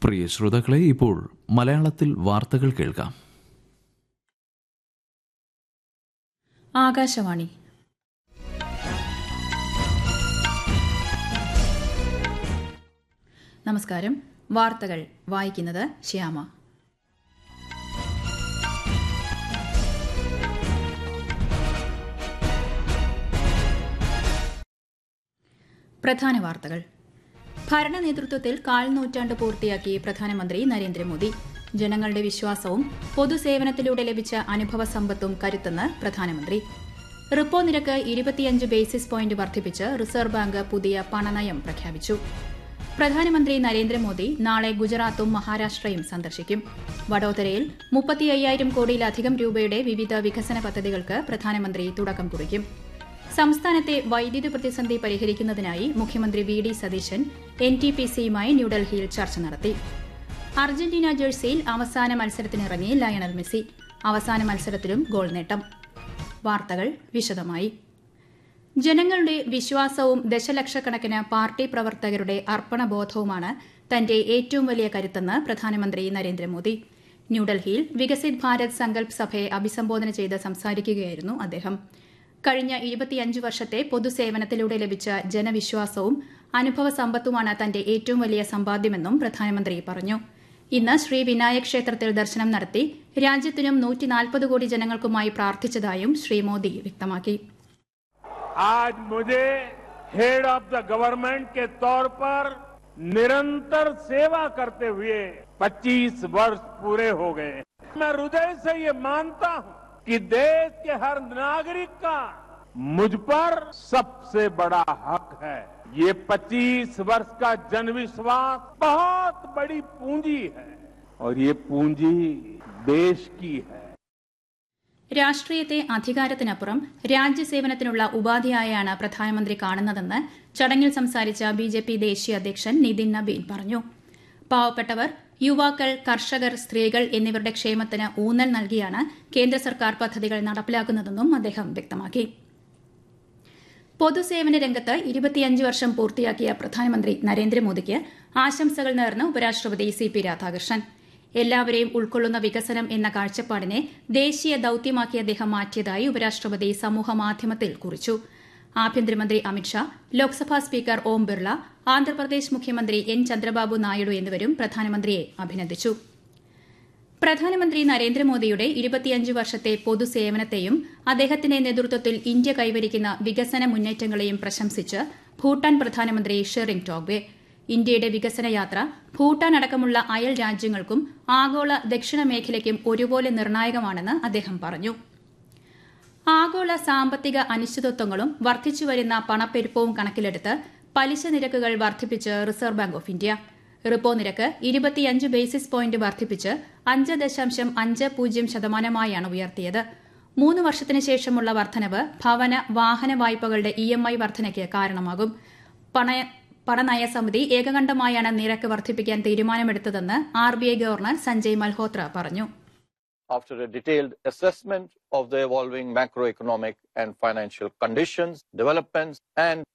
പ്രിയ ശ്രോതാക്കളെ ഇപ്പോൾ മലയാളത്തിൽ വാർത്തകൾ കേൾക്കാം ആകാശവാണി നമസ്കാരം വാർത്തകൾ വായിക്കുന്നത് ശ്യാമ പ്രധാന വാർത്തകൾ ഭരണ നേതൃത്വത്തിൽ കാൽ നൂറ്റാണ്ട് പൂർത്തിയാക്കി പ്രധാനമന്ത്രി നരേന്ദ്രമോദി ജനങ്ങളുടെ വിശ്വാസവും പൊതുസേവനത്തിലൂടെ ലഭിച്ച അനുഭവ സമ്പത്തും കരുത്തെന്ന് പ്രധാനമന്ത്രി റിപ്പോ നിരക്ക് ഇരുപത്തിയഞ്ച് ബേസിസ് പോയിന്റ് വർദ്ധിപ്പിച്ച് റിസർവ് ബാങ്ക് പുതിയ പണനയം പ്രഖ്യാപിച്ചു പ്രധാനമന്ത്രി നരേന്ദ്രമോദി നാളെ ഗുജറാത്തും മഹാരാഷ്ട്രയും സന്ദർശിക്കും വഡോദരയിൽ മുപ്പത്തി അയ്യായിരം കോടിയിലധികം രൂപയുടെ വിവിധ വികസന പദ്ധതികൾക്ക് പ്രധാനമന്ത്രി തുടക്കം കുറിക്കും സംസ്ഥാനത്തെ വൈദ്യുതി പ്രതിസന്ധി പരിഹരിക്കുന്നതിനായി മുഖ്യമന്ത്രി V D Satheesan N T P സിയുമായി ന്യൂഡൽഹിയിൽ ചർച്ച നടത്തി അർജന്റീന ജേഴ്സിയിൽ അവസാന മത്സരത്തിനിറങ്ങി ലയണൽ മെസ്സി അവസാന മത്സരത്തിലും ഗോൾ നേട്ടം വാർത്തകൾ വിശദമായി ജനങ്ങളുടെ വിശ്വാസവും ദശലക്ഷക്കണക്കിന് പാർട്ടി പ്രവർത്തകരുടെ അർപ്പണബോധവുമാണ് തന്റെ ഏറ്റവും വലിയ കരുത്തെന്ന് പ്രധാനമന്ത്രി നരേന്ദ്രമോദി ന്യൂഡൽഹിയിൽ വികസിത് ഭാരത് സങ്കൽപ് സഭയെ അഭിസംബോധന ചെയ്ത് സംസാരിക്കുകയായിരുന്നു അദ്ദേഹം കഴിഞ്ഞ ഇരുപത്തിയഞ്ച് വർഷത്തെ പൊതുസേവനത്തിലൂടെ ലഭിച്ച ജനവിശ്വാസവും അനുഭവ സമ്പത്തുമാണ് തന്റെ ഏറ്റവും വലിയ സമ്പാദ്യമെന്നും പ്രധാനമന്ത്രി പറഞ്ഞു ഇന്ന് ശ്രീ വിനായക് ക്ഷേത്രത്തിൽ ദർശനം നടത്തി രാജ്യത്തിനും നൂറ്റിനാൽപ്പത് കോടി ജനങ്ങൾക്കുമായി പ്രാർത്ഥിച്ചതായും ശ്രീ മോദി വ്യക്തമാക്കി आज मुझे हेड ऑफ द गवर्नमेंट के तौर पर निरंतर सेवा करते हुए 25 वर्ष पूरे हो गए मैं हृदय से ये मानता हूं कि देश के हर नागरिक का मुझ पर सबसे बड़ा हक है ये 25 वर्ष का जनविश्वास बहुत बड़ी पूंजी है और ये पूंजी देश की है രാഷ്ട്രീയത്തെ അധികാരത്തിനപ്പുറം രാജ്യസേവനത്തിനുള്ള ഉപാധിയായാണ് പ്രധാനമന്ത്രി കാണുന്നതെന്ന് ചടങ്ങിൽ സംസാരിച്ച ബി ജെ പി ദേശീയ അധ്യക്ഷൻ നിതിൻ നബീൻ പറഞ്ഞു പാവപ്പെട്ടവർ യുവാക്കൾ കർഷകർ സ്ത്രീകൾ എന്നിവരുടെ ക്ഷേമത്തിന് ഊന്നൽ നൽകിയാണ് കേന്ദ്ര സർക്കാർ പദ്ധതികൾ നടപ്പിലാക്കുന്നതെന്നും അദ്ദേഹം വ്യക്തമാക്കി പൊതുസേവന രംഗത്ത് ഇരുപത്തിയഞ്ച് വർഷം പൂർത്തിയാക്കിയ പ്രധാനമന്ത്രി നരേന്ദ്രമോദിക്ക് ആശംസകൾ നേർന്ന് ഉപരാഷ്ട്രപതി സി പി രാധാകൃഷ്ണൻ എല്ലാവരെയും ഉൾക്കൊള്ളുന്ന വികസനം എന്ന കാഴ്ചപ്പാടിനെ ദേശീയ ദൌത്യമാക്കി അദ്ദേഹം മാറ്റിയതായി ഉപരാഷ്ട്രപതി സമൂഹമാധ്യമത്തിൽ കുറിച്ചു ആഭ്യന്തരമന്ത്രി അമിത്ഷാ ലോക്സഭാ സ്പീക്കർ ഓം ബിർള ആന്ധ്രാപ്രദേശ് മുഖ്യമന്ത്രി എൻ ചന്ദ്രബാബു നായിഡു എന്നിവരും പ്രധാനമന്ത്രിയെ അഭിനന്ദിച്ചു പ്രധാനമന്ത്രി നരേന്ദ്രമോദിയുടെ ഇരുപത്തിയഞ്ച് വർഷത്തെ പൊതുസേവനത്തെയും അദ്ദേഹത്തിന്റെ നേതൃത്വത്തിൽ ഇന്ത്യ കൈവരിക്കുന്ന വികസന മുന്നേറ്റങ്ങളെയും പ്രശംസിച്ച് ഭൂട്ടാൻ പ്രധാനമന്ത്രി ഷെറിംഗ് ടോബ്ഗെ ഇന്ത്യയുടെ വികസന യാത്ര ഭൂട്ടാൻ അടക്കമുള്ള അയൽ രാജ്യങ്ങൾക്കും ആഗോള ദക്ഷിണ മേഖലയ്ക്കും ഒരുപോലെ നിർണായകമാണെന്ന് അദ്ദേഹം പറഞ്ഞു ആഗോള സാമ്പത്തിക അനിശ്ചിതത്വങ്ങളും വർദ്ധിച്ചുവരുന്ന പണപ്പെരുപ്പവും കണക്കിലെടുത്ത് പലിശ നിരക്കുകൾ വർദ്ധിപ്പിച്ച് reserve bank of India repo നിരക്ക് ഇരുപത്തിയഞ്ച് ബേസിസ് പോയിന്റ് വർദ്ധിപ്പിച്ച് അഞ്ച് ദശാംശം അഞ്ച് പൂജ്യം ശതമാനമായാണ് ഉയർത്തിയത് മൂന്ന് വർഷത്തിന് ശേഷമുള്ള വർധനവ് ഭവന വാഹന വായ്പകളുടെ ഇ എം ഐ വർധനയ്ക്ക് കാരണമാകും പണയ പണനയ സമിതി ഏകകണ്ഠമായാണ് നിരക്ക് വർദ്ധിപ്പിക്കാൻ തീരുമാനമെടുത്തതെന്ന് R B I governor Sanjay Malhotra പറഞ്ഞു after a detailed assessment of the evolving macroeconomic and financial conditions, developments, and